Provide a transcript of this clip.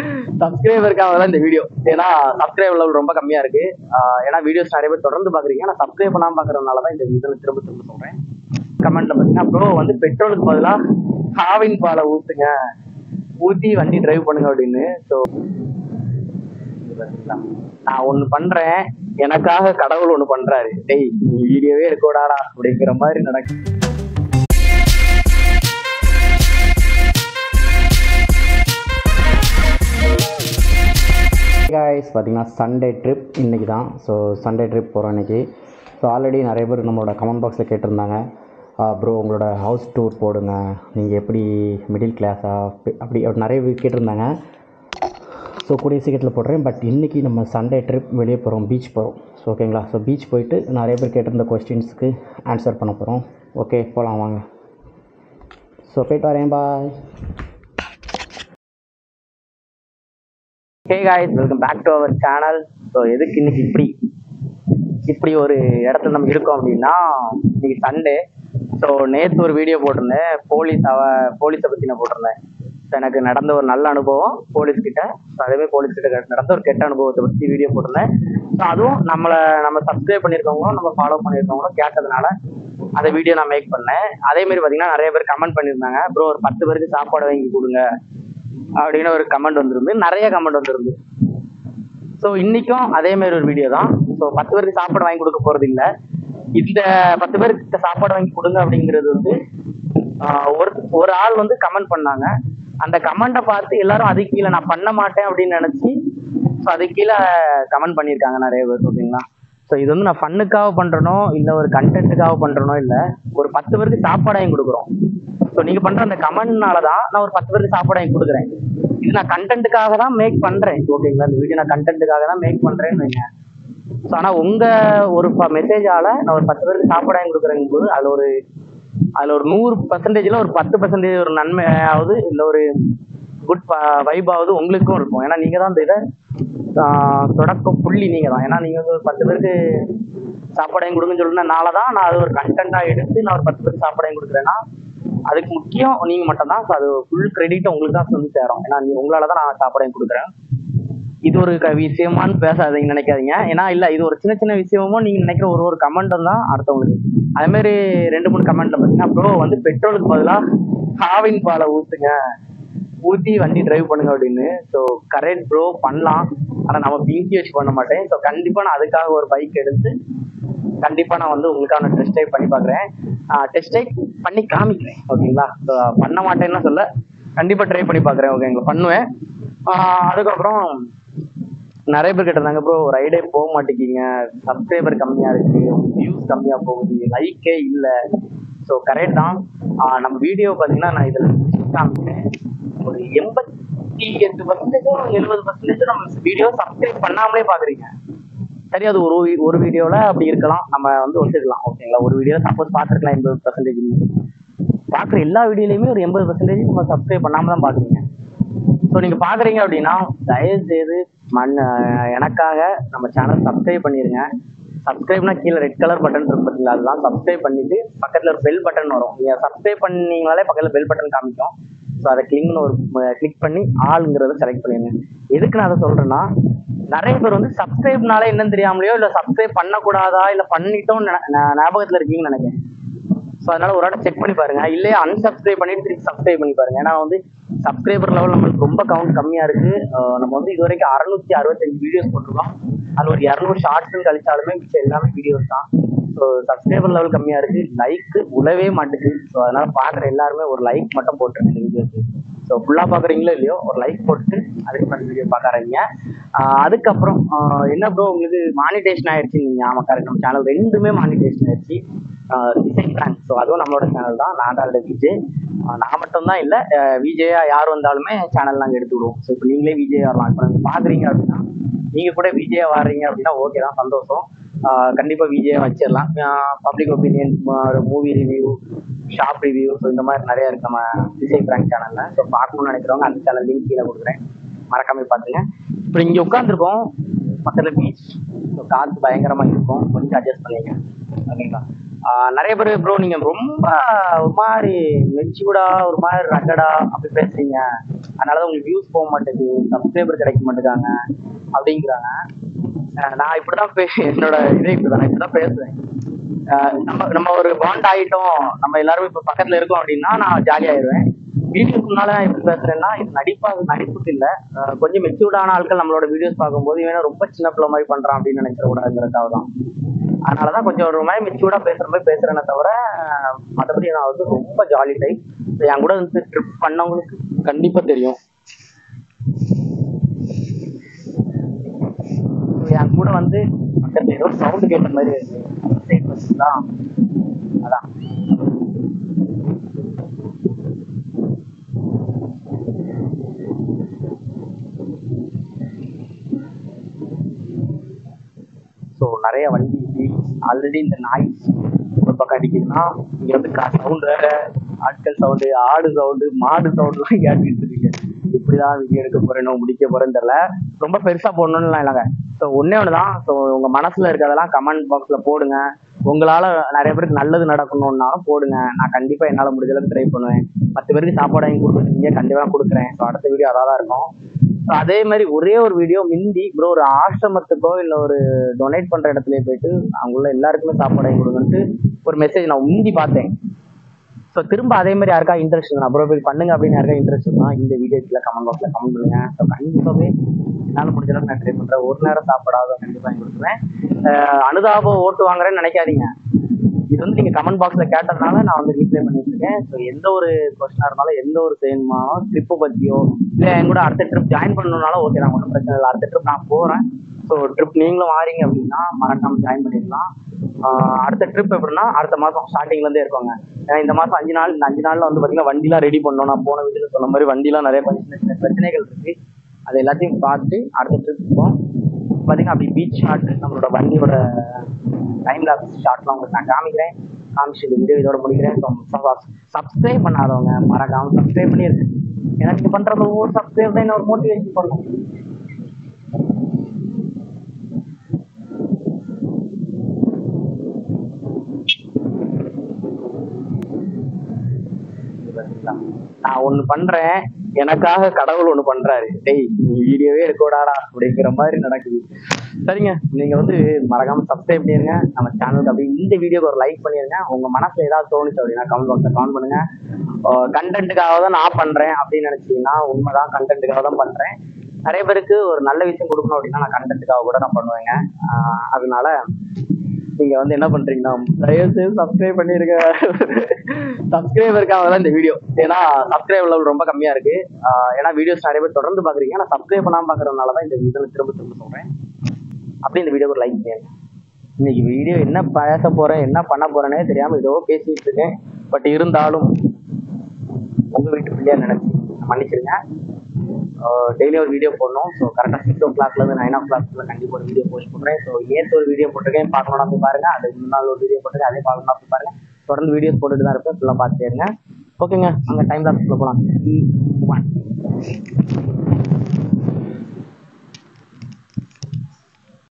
சப்ஸ்கிரைபருக்காக தான் இந்த வீடியோ ஏன்னா சப்ஸ்கிரைபர் லெவல் ரொம்ப கம்மியா இருக்கு ஆஹ் ஏன்னா வீடியோஸ் நிறைய பேர் தொடர்ந்து பாக்குறீங்க நான் சப்ஸ்கிரைப் பண்ணாம பாக்குறதுனால தான் இந்த வீடியோ திரும்ப திரும்ப சொல்றேன் கமெண்ட்ல பாத்தீங்கன்னா ப்ரோ வந்து பெட்ரோலுக்கு பதிலா காவின் பாலை ஊத்துங்க ஊத்தி வண்டி டிரைவ் பண்ணுங்க அப்படின்னு ஸோ நான் ஒண்ணு பண்றேன் எனக்காக கடவுள் ஒண்ணு பண்றாரு டேய் நீ வீடியோவே எடுக்கக்கூடாடா அப்படிங்கிற மாதிரி நடக்கு காய்ஸ் பார்த்தீங்கன்னா சண்டே ட்ரிப் இன்றைக்கி தான் ஸோ சண்டே ட்ரிப் போகிறோம் இன்றைக்கி ஸோ ஆல்ரெடி நிறைய பேர் நம்மளோட கமெண்ட் பாக்ஸில் கேட்டிருந்தாங்க ப்ரோ உங்களோட ஹவுஸ் டூர் போடுங்க நீங்கள் எப்படி மிடில் கிளாஸா அப்படி அப்படி நிறைய பேர் கேட்டிருந்தாங்க ஸோ கூடிய சீக்கிரத்தில் போடுறேன் பட் இன்றைக்கி நம்ம சண்டே ட்ரிப் வெளியே போகிறோம் பீச் போகிறோம் ஸோ ஓகேங்களா ஸோ பீச் போயிட்டு நிறைய பேர் கேட்டிருந்த கொஸ்டின்ஸ்க்கு ஆன்சர் பண்ண போகிறோம் ஓகே போகலாம் வாங்க ஸோ போயிட்டு வரேன் bye hey guys welcome back to our channel so எதுக்கு இன்னைக்கு இப்படி இப்படி ஒரு இடத்துல நம்ம இருக்கோம் அப்படின்னா இன்னைக்கு சண்டே ஸோ நேற்று ஒரு வீடியோ போட்டிருந்தேன் போலீஸ் அவ போலீஸை பற்றி நான் போட்டிருந்தேன் ஸோ எனக்கு நடந்த ஒரு நல்ல அனுபவம் போலீஸ் கிட்ட ஸோ அதேமாதிரி போலீஸ் கிட்ட நடந்த ஒரு கெட்ட அனுபவத்தை பற்றி வீடியோ போட்டிருந்தேன் ஸோ அதுவும் நம்மளை நம்ம சப்ஸ்கிரைப் பண்ணியிருக்கவங்களும் நம்ம ஃபாலோ பண்ணியிருக்கவங்களும் கேட்டதுனால அந்த வீடியோ நான் மேக் பண்ணேன் அதே மாதிரி பார்த்தீங்கன்னா நிறைய பேர் கமெண்ட் பண்ணியிருந்தாங்க ப்ரோ ஒரு பத்து பேருக்கு சாப்பாடு வாங்கி கொடுங்க அப்படின்னு ஒரு கமெண்ட் வந்திருந்து நிறைய கமெண்ட் வந்திருந்து ஸோ இன்னைக்கும் அதே மாதிரி ஒரு வீடியோ தான் ஸோ பத்து பேருக்கு சாப்பாடு வாங்கி கொடுக்க போறது இல்ல இந்த பத்து பேருக்கு சாப்பாடு வாங்கி கொடுங்க அப்படிங்கிறது வந்து ஆஹ், ஒரு ஒரு ஆள் வந்து கமெண்ட் பண்ணாங்க அந்த கமெண்ட்டை பார்த்து எல்லாரும் அதுக்கு கீழே நான் பண்ண மாட்டேன் அப்படின்னு நினைச்சு ஸோ அதுக்கு கீழே கமெண்ட் பண்ணியிருக்காங்க நிறைய பேர் ஓகேங்களா ஸோ இது வந்து நான் ஃபன்னுக்காக பண்றேனோ இல்லை ஒரு கண்டென்ட்டுக்காக பண்றேனோ இல்லை ஒரு பத்து பேருக்கு சாப்பாடு வாங்கி கொடுக்குறோம் ஸோ நீங்க பண்ற அந்த கமெண்ட்னால தான் நான் ஒரு பத்து பேருக்கு சாப்பாடு வாங்கி கொடுக்குறேன் இது நான் கண்டென்ட்டுக்காக தான் மேக் பண்றேன் ஓகேங்களா இந்த வீடியோ நான் கண்டென்ட்டுக்காக தான் மேக் பண்றேன்னு வைங்க ஸோ ஆனால் உங்க ஒரு மெசேஜால நான் ஒரு பத்து பேருக்கு சாப்பாடு வாங்கி கொடுக்குறேங்க போது அதில் ஒரு அதில் ஒரு நூறு பர்சன்டேஜில் ஒரு பத்து பர்சன்டேஜ் ஒரு நன்மையாவது இல்லை ஒரு குட் வைபாவது உங்களுக்கும் இருக்கும் ஏன்னா நீங்கள் தான் இந்த இதை ஆஹ், தொடக்க புள்ளி நீங்கள் தான் ஏன்னா நீங்கள் வந்து ஒரு பத்து பேருக்கு சாப்பாடு வாங்கி கொடுங்கன்னு சொல்லுறதுனால தான் நான் அது ஒரு கண்டென்ட்டாக எடுத்து நான் ஒரு பத்து பேருக்கு சாப்பாடு வாங்கி கொடுக்குறேன்னா அதுக்கு முக்கியம் நீங்கள் மட்டும்தான் ஸோ அது ஃபுல் கிரெடிட் உங்களுக்கு தான் வந்து சேரும் ஏன்னா நீ உங்களால தான் நான் சாப்பாடு வாங்கி கொடுக்குறேன் இது ஒரு க- விஷயமான்னு பேசாதீங்க நினைக்காதீங்க ஏன்னா இல்ல இது ஒரு சின்ன சின்ன விஷயமும் நீங்க நினைக்கிற ஒரு ஒரு கமெண்ட்டும் தான் அடுத்தவங்களுக்கு அதே மாதிரி ரெண்டு மூணு கமெண்ட்ல பாத்தீங்கன்னா ப்ரோ வந்து பெட்ரோலுக்கு பதிலா காவின் பாலை ஊத்துங்க ஊத்தி வண்டி டிரைவ் பண்ணுங்க அப்படின்னு ஸோ கரெக்ட் ப்ரோ பண்ணலாம் ஆனா நம்ம பிங்கி வச்சு பண்ண மாட்டேன் ஸோ கண்டிப்பா நான் அதுக்காக ஒரு பைக் எடுத்து கண்டிப்பா நான் வந்து உங்களுக்கான டெஸ்ட் டைப் பண்ணி பாக்குறேன் டெஸ்ட் டைப் பண்ணி காமிக்கிறேன் ஓகேங்களா So, பண்ண மாட்டேன்னு சொல்ல கண்டிப்பா ட்ரை பண்ணி பாக்குறேன் ஓகேங்களா பண்ணுவேன் ஆஹ் அதுக்கப்புறம் நிறைய பேர் கேட்டிருந்தாங்க ப்ரோ ரைடே போக மாட்டேங்கிங்க சப்ஸ்கிரைபர் கம்மியா இருக்கு வியூஸ் கம்மியா போகுது லைக்கே இல்ல ஸோ கரெக்ட் தான் ஆஹ் நம்ம வீடியோ பார்த்தீங்கன்னா நான் இதில் காமிக்கிறேன் ஒரு எண்பத்தி எட்டு பர்சன்டேஜோ எழுபது பர்சன்டேஜோ நம்ம வீடியோ சப்ஸ்கிரைப் பண்ணாமலே பார்க்குறீங்க சரி அது ஒரு வி- ஒரு வீடியோவில் அப்படி இருக்கலாம் நம்ம வந்து ஒத்துக்கலாம் ஓகேங்களா ஒரு வீடியோவில் சப்போஸ் பார்த்துருக்கலாம் எண்பது பர்சன்டேஜ் பார்க்குற எல்லா வீடியோலையுமே ஒரு எண்பது பர்சன்டேஜ் நம்ம சப்ஸ்கிரைப் பண்ணாம தான் பார்க்குறீங்க ஸோ நீங்கள் பார்க்குறீங்க அப்படின்னா தயவு செய்து மண் அஹ் எனக்காக நம்ம சேனல் சப்ஸ்கிரைப் பண்ணிடுங்க சப்ஸ்கிரைப்னா கீழே ரெட் கலர் பட்டன் இருக்கு பார்த்தீங்களா அதெல்லாம் சப்ஸ்கிரைப் பண்ணிட்டு பக்கத்தில் ஒரு பெல் பட்டன் வரும் நீங்கள் சப்ஸ்கிரைப் பண்ணீங்கனாலே பக்கத்தில் பெல் பட்டன் காமிக்கும் ஸோ அதை கிளிக்னு ஒரு கிளிக் பண்ணி ஆளுங்கிறத செலக்ட் பண்ணிடுங்க எதுக்கு நான் அதை சொல்கிறேன்னா நிறைய பேர் வந்து சப்ஸ்கிரைப்னாலே என்னன்னு தெரியாமலையோ இல்லை சப்ஸ்கிரைப் பண்ணக்கூடாதா இல்லை பண்ணிட்டோம் ஞாபகத்தில் இருக்கீங்கன்னு நினைக்கிறேன் ஸோ அதனால ஒரு வாட்டி செக் பண்ணி பாருங்க இல்லையா unsubscribe பண்ணிட்டு திருப்பி சப்ஸ்கிரைப் பண்ணி பாருங்க ஏன்னா வந்து சப்ஸ்கிரைபர் லெவல் நம்மளுக்கு ரொம்ப கவுண்ட் கம்மியா இருக்கு அஹ் நம்ம வந்து இது வரைக்கும் அறுநூத்தி அறுபத்தஞ்சு வீடியோஸ் போட்டிருக்கோம் அது ஒரு இரநூறு ஷார்ட்ஸ் கழிச்சாலுமே மிச்சம் எல்லாமே வீடியோஸ் தான் ஸோ சப்ஸ்கிரைபர் லெவல் கம்மியா இருக்கு லைக் உழவே மாட்டேங்குது ஸோ அதனால பார்க்குற எல்லாருமே ஒரு லைக் மட்டும் போட்டுருங்க இந்த வீடியோக்கு ஸோ ஃபுல்லாக பார்க்குறீங்களோ இல்லையோ ஒரு லைக் போட்டு அதுக்கு மேலே வீடியோ பார்க்காதீங்க அதுக்கப்புறம் ஆஹ் என்ன ப்ரோ உங்களுக்கு மானிட்டேஷன் ஆயிடுச்சு நீங்கள் ஆமாம் கரெக்ட் நம்ம சேனல் ரெண்டுமே மானிட்டேஷன் ஆயிடுச்சு டிசைன் பிளான் ஸோ அதுவும் நம்மளோட சேனல் தான் நான் தான் விஜய் ஆஹ் நான் மட்டும்தான் இல்லை விஜயா யார் வந்தாலுமே சேனல் நாங்கள் எடுத்து விடுவோம் ஸோ இப்போ நீங்களே விஜய் வரலாம் இப்போ நீங்கள் பார்க்குறீங்க அப்படின்னா நீங்கள் கூட விஜயா வர்றீங்க அப்படின்னா ஓகே தான் சந்தோஷம் ஆஹ் கண்டிப்பா விஜய் வச்சிடலாம் public opinion movie review shop review so இந்த மாதிரி நிறைய இருக்கு நம்ம விஜய் பிராங்க் சேனல்ல ஸோ பார்க்கணும்னு நினைக்கிறவங்க அந்த சேனல் லிங்க் கீழே கொடுக்குறேன் மறக்காம பாத்துங்க இப்போ இங்க உட்காந்துருக்கோம் பக்கத்துல பீச் ஸோ காற்று பயங்கரமா இருக்கும் கொஞ்சம் அட்ஜஸ்ட் பண்ணிங்க ஓகேங்களா ஆஹ் நிறைய பேர் ப்ரோ நீங்க ரொம்ப ஒரு மாதிரி மெச்சூர்டா ஒரு மாதிரி ரகடா அப்படி பேசுறீங்க அதனாலதான் உங்களுக்கு வியூஸ் போக மாட்டேங்குது சப்ஸ்கிரைபர் கிடைக்க மாட்டேங்காங்க அப்படிங்கிறாங்க ஆஹ் நான் இப்படிதான் பே என்னோட இதே இப்படிதான் நான் இப்படிதான் பேசுவேன் ஆஹ் நம்ம நம்ம ஒரு பாண்ட் ஆயிட்டோம் நம்ம எல்லாருமே இப்ப பக்கத்துல இருக்கோம் அப்படின்னா நான் ஜாலியாயிருவேன் வீட்டுக்கு முன்னால நான் எப்படி பேசுறேன்னா இது நடிப்பா நடிப்புக்கு இல்ல ஆஹ் கொஞ்சம் மெச்சூர்டான ஆட்கள் நம்மளோட வீடியோஸ் பார்க்கும்போது இவன் ரொம்ப சின்ன பிள்ளை மாதிரி பண்றான் அப்படின்னு நினைச்சிட கூடாதுங்கிறதுக்காக தான் அதனாலதான் கொஞ்சம் ஒரு மாதிரி மெச்சூர்டா பேசுற மாதிரி பேசுறேனே தவிர ஆஹ் மத்தபடி நான் வந்து ரொம்ப ஜாலி டைப் என் கூட வந்து ட்ரிப் பண்ணவங்களுக்கு கண்டிப்பா தெரியும் என் கூட வந்து பக்கத்துல ஏதோ சவுண்ட் கேட்ட மாதிரி இருக்கு Side பார்த்தீங்களா? அதான் ஸோ நிறைய வண்டி ஆல்ரெடி இந்த நாய் ஒரு பக்கம் அடிக்குதுன்னா இங்க வந்து சவுண்ட் வேற ஆட்கள் சவுண்டு ஆடு சவுண்டு மாடு சவுண்ட்லாம் கேட்டுக்கிட்டு இருக்கீங்க இப்படிதான் வீடியோ எடுக்க போறேனோ முடிக்க போறேன்னு தெரியல ரொம்ப பெருசா போடணும்லாம் இல்லைங்க ஸோ ஒன்னே ஒன்று தான் ஸோ உங்க மனசுல இருக்கிறதெல்லாம் கமெண்ட் பாக்ஸ்ல போடுங்க உங்களால நிறைய பேருக்கு நல்லது நடக்கணும்னாலும் போடுங்க நான் கண்டிப்பா என்னால முடிஞ்ச அளவுக்கு ட்ரை பண்ணுவேன் பத்து பேருக்கு சாப்பாடு வாங்கி கொடுக்குறீங்க கண்டிப்பா கொடுக்குறேன் ஸோ அடுத்த வீடியோ அதான் தான் இருக்கும் ஸோ அதே மாதிரி ஒரே ஒரு வீடியோ மிந்தி ப்ரோ ஒரு ஆசிரமத்துக்கோ இல்லை ஒரு டொனேட் பண்ற இடத்துல போயிட்டு அங்குள்ள எல்லாருக்குமே சாப்பாடு வாங்கி கொடுங்கன்ட்டு ஒரு மெசேஜ் நான் முந்தி பார்த்தேன் ஸோ திரும்ப அதே மாதிரி யாருக்கா இன்ட்ரெஸ்ட் இருந்தா அப்புறம் போய் பண்ணுங்க அப்படின்னு யாருக்கா இன்ட்ரெஸ்ட் இருந்தா இந்த வீடியோஸ்ல கமெண்ட் பாக்ஸ்ல கமெண்ட் பண்ணுங்க ஸோ கண்டிப்பாவே என்னால் முடிஞ்ச அளவுக்கு நான் ட்ரை பண்றேன் ஒரு நேரம் சாப்பாடாவது கண்டிப்பா வாங்கி கொடுக்குறேன் அஹ் அனுதாபம் ஓட்டு வாங்குறேன்னு நினைக்காதீங்க இது வந்து நீங்க கமெண்ட் பாக்ஸ்ல கேட்டதுனால நான் வந்து ரீப்ளை பண்ணிட்டு இருக்கேன் ஸோ எந்த ஒரு கொஸ்டினா இருந்தாலும் எந்த ஒரு செய்யணுமாலும் ட்ரிப்பை பத்தியோ இல்லை என் கூட அடுத்த ட்ரிப் ஜாயின் பண்ணணும்னாலும் ஓகே நான் ஒன்றும் பிரச்சனை இல்லை அடுத்த ட்ரிப் நான் போறேன் ஸோ ட்ரிப் நீங்களும் வாரீங்க அப்படின்னா மறக்காம ஜாயின் பண்ணிடலாம் ஆஹ் அடுத்த ட்ரிப் எப்படின்னா அடுத்த மாதம் ஸ்டார்டிங்ல இருந்தே இருக்கோங்க ஏன்னா இந்த மாதம் அஞ்சு நாள் இந்த அஞ்சு நாள்ல வந்து பார்த்தீங்கன்னா வண்டிலாம் ரெடி பண்ணோம் நான் போன வீட்டில் சொன்ன மாதிரி வண்டிலாம் நிறைய கொஞ்சம் சின்ன சின்ன பிரச்சனைகள் இருக்கு அது எல்லாத்தையும் பார்த்து அடுத்த ட்ரிப் போவோம் பார்த்தீங்கன்னா அப்படி பீச் ஷாட் நம்மளோட வண்டியோட டைம் லாப்ஸ் ஷாட்லாம் உங்களுக்கு நான் காமிக்கிறேன் காமிச்சு இந்த வீடியோ இதோட முடிக்கிறேன் சப்ஸ்கிரைப் பண்ணாதவங்க மறக்காம சப்ஸ்கிரைப் பண்ணிருக்கேன் ஏன்னா நீங்க பண்றது ஒவ்வொரு சப்ஸ்கிரைப் தான் என்ன ஒரு மோட்டிவேஷன் பண்ணும் பாத்தீங்களா? நான் ஒண்ணு பண்றேன் எனக்காக கடவுள் ஒண்ணு பண்றாரு டேய் நீ வீடியோவே எடுக்கோடாடா அப்படிங்கிற மாதிரி நடக்குது சரிங்க நீங்க வந்து மறக்காம சப்ஸ்கிரைப் பண்ணிருங்க நம்ம சேனலுக்கு அப்படி இந்த வீடியோக்கு ஒரு லைக் பண்ணிருங்க உங்க மனசுல ஏதாவது தோணுச்சு அப்படின்னா கமெண்ட் பாக்ஸ்ல கமெண்ட் பண்ணுங்க கண்டென்ட்டுக்காக தான் நான் பண்றேன் அப்படின்னு நினைச்சீங்கன்னா உண்மைதான் கண்டென்ட்டுக்காக தான் பண்றேன் நிறைய பேருக்கு ஒரு நல்ல விஷயம் கொடுக்கணும் அப்படின்னா நான் கண்டென்ட்டுக்காக கூட நான் பண்ணுவேங்க ஆஹ் அதனால நீங்க வந்து என்ன பண்றீங்கன்னா தயவு செய்து சப்ஸ்கிரைப் பண்ணிருங்க சப்ஸ்கிரைபருக்காக தான் இந்த வீடியோ ஏன்னா சப்ஸ்கிரைப் லெவல் ரொம்ப கம்மியா இருக்கு ஆஹ் ஏன்னா வீடியோஸ் நிறைய பேர் தொடர்ந்து பாக்குறீங்க நான் சப்ஸ்கிரைப் பண்ணாம பாக்குறதுனால தான் இந்த வீடியோ திரும்ப திரும்ப சொல்றேன் அப்படி இந்த வீடியோக்கு லைக் பண்ணுங்க இன்னைக்கு வீடியோ என்ன பேச போறேன் என்ன பண்ண போறேனே தெரியாம ஏதோ பேசிட்டு இருக்கேன் பட் இருந்தாலும் உங்க வீட்டு பிள்ளையா நினைச்சு மன்னிச்சிருங்க டெய்லி ஒரு வீடியோ போடணும் ஸோ கரெக்டாக சிக்ஸ் ஓ கிளாக்லேருந்து நைன் ஓ கிளாக்ல கண்டிப்பாக ஒரு வீடியோ போஸ்ட் பண்ணுறேன் ஸோ நேற்று ஒரு வீடியோ போட்டிருக்கேன் பார்க்கணும்னா போய் பாருங்க அதுக்கு முன்னால் ஒரு வீடியோ போட்டிருக்கேன் அதே பார்க்கணும்னா போய் பாருங்க தொடர்ந்து வீடியோஸ் போட்டுட்டு தான் இருப்பேன் ஃபுல்லாக பார்த்துட்டே இருங்க ஓகேங்க அங்கே டைம் லாப்ஸ்ல போகலாம் ஒன்